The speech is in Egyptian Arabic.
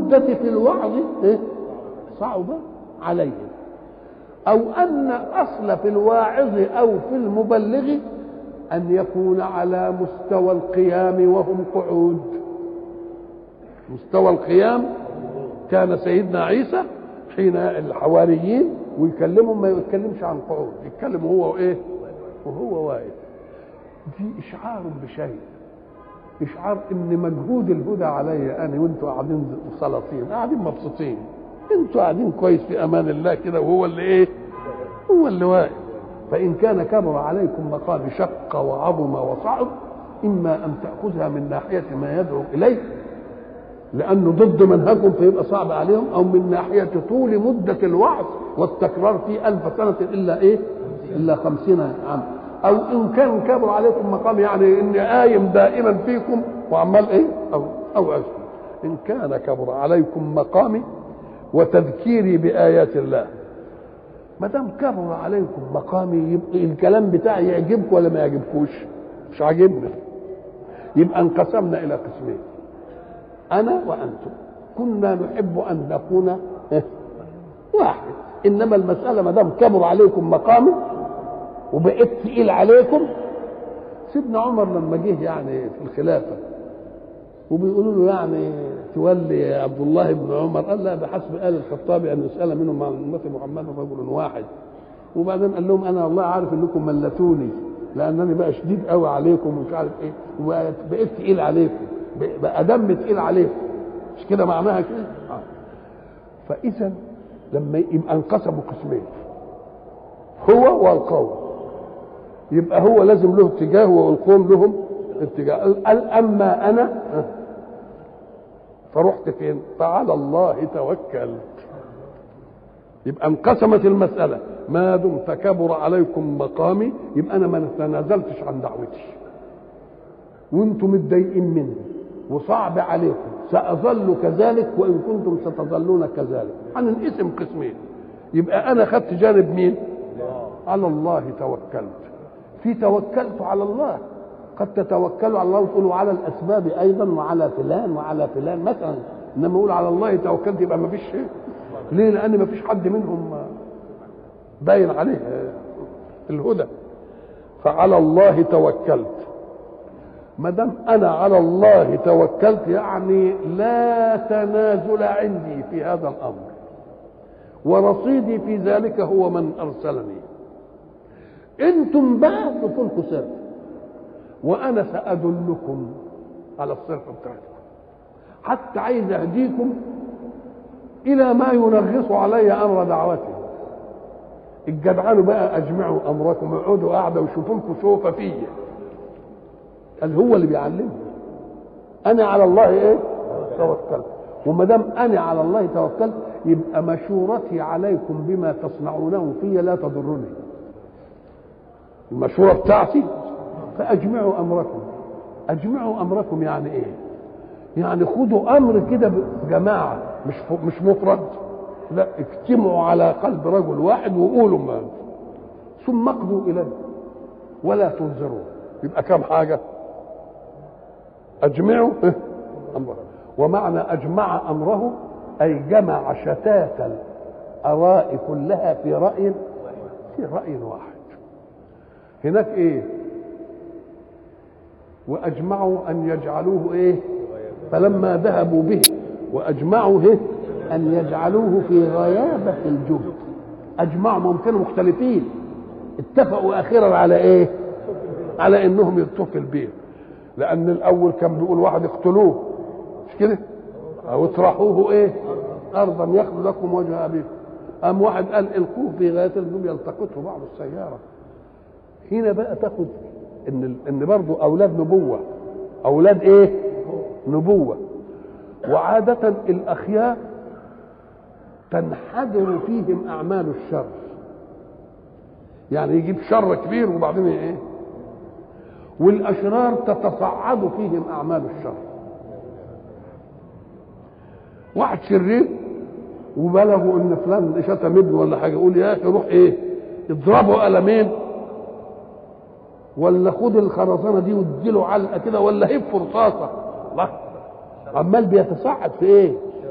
المدة في الوعظ إيه؟ صعب عليهم أو أن أصل في الواعظ أو في المبلغ أن يكون على مستوى القيام وهم قعود مستوى القيام كان سيدنا عيسى حين الحواريين ويكلمهم ما يتكلمش عن قعود يتكلم هو وايه وهو واقف دي اشعار بشيء اشعار ان مجهود الهدى علي انا وانتوا قاعدين سلاطين قاعدين مبسوطين انتوا قاعدين كويس في امان الله كده وهو اللي ايه هو اللي واقف فان كان كبر عليكم مقام شق وعظم وصعب اما ان تاخذها من ناحيه ما يدعو اليه لانه ضد منهجهم فيبقى صعب عليهم او من ناحيه طول مده الوعظ والتكرار في ألف سنه الا ايه الا خمسين عام او ان كان كبر عليكم مقام يعني اني قايم دائما فيكم وعمال ايه او او أسكت. ان كان كبر عليكم مقامي وتذكيري بايات الله ما دام كبر عليكم مقامي يبقى الكلام بتاعي يعجبكم ولا ما يعجبكوش مش عاجبنا يبقى انقسمنا الى قسمين انا وانتم كنا نحب ان نكون واحد انما المساله ما دام كبر عليكم مقامي وبقيت تقيل عليكم سيدنا عمر لما جه يعني في الخلافه وبيقولوا له يعني تولي عبد الله بن عمر قال لا بحسب ال الخطاب ان يسال منهم عن امه محمد رجل واحد وبعدين قال لهم انا والله عارف انكم ملتوني لانني بقى شديد قوي عليكم ومش عارف ايه وبقيت تقيل عليكم بقى دم تقيل عليكم مش كده معناها كده آه. فاذا لما يبقى انقسموا قسمين هو والقوم يبقى هو لازم له اتجاه والقوم لهم اتجاه قال اما انا فرحت فين فعلى الله توكلت يبقى انقسمت المسألة ما دمت كبر عليكم مقامي يبقى أنا ما تنازلتش عن دعوتي وانتم متضايقين مني وصعب عليكم سأظل كذلك وإن كنتم ستظلون كذلك هننقسم قسمين يبقى أنا خدت جانب مين على الله توكلت في توكلت على الله قد تتوكلوا على الله وتقولوا على الاسباب ايضا وعلى فلان وعلى فلان مثلا انما اقول على الله توكلت يبقى ما فيش شيء ليه لان ما فيش حد منهم باين عليه الهدى فعلى الله توكلت ما دام انا على الله توكلت يعني لا تنازل عندي في هذا الامر ورصيدي في ذلك هو من ارسلني انتم بقى تكونوا سر وانا سادلكم على الصرف بتاعتكم حتى عايز اهديكم الى ما ينغص علي امر دعوتي الجدعان بقى اجمعوا امركم اقعدوا قاعده وشوفوا لكم سوف فيا قال هو اللي بيعلمني انا على الله ايه توكلت وما دام انا على الله توكلت يبقى مشورتي عليكم بما تصنعونه في لا تضرني المشوره بتاعتي فاجمعوا امركم اجمعوا امركم يعني ايه يعني خدوا امر كده جماعه مش مش مفرد لا اجتمعوا على قلب رجل واحد وقولوا ما ثم اقضوا اليه ولا تنظروا يبقى كم حاجه اجمعوا امره ومعنى اجمع امره اي جمع شتات الاراء كلها في راي في راي واحد هناك ايه واجمعوا ان يجعلوه ايه فلما ذهبوا به واجمعوا ايه ان يجعلوه في غيابه الجب اجمعوا ممكن مختلفين اتفقوا اخيرا على ايه على انهم يقتلوا في البيت لان الاول كان بيقول واحد اقتلوه مش كده او اطرحوه ايه ارضا يخلو لكم وجه ابيكم قام واحد قال القوه في غايه الجب يلتقطه بعض السياره هنا بقى تاخد ان ان برضه اولاد نبوه اولاد ايه نبوه وعاده الاخيار تنحدر فيهم اعمال الشر يعني يجيب شر كبير وبعدين ايه والاشرار تتصعد فيهم اعمال الشر واحد شرير وبلغوا ان فلان شتم ابنه ولا حاجه يقول يا اخي روح ايه اضربه قلمين ولا خد الخرسانه دي واديله علقه كده ولا هف رصاصه الله عمال بيتصعد في ايه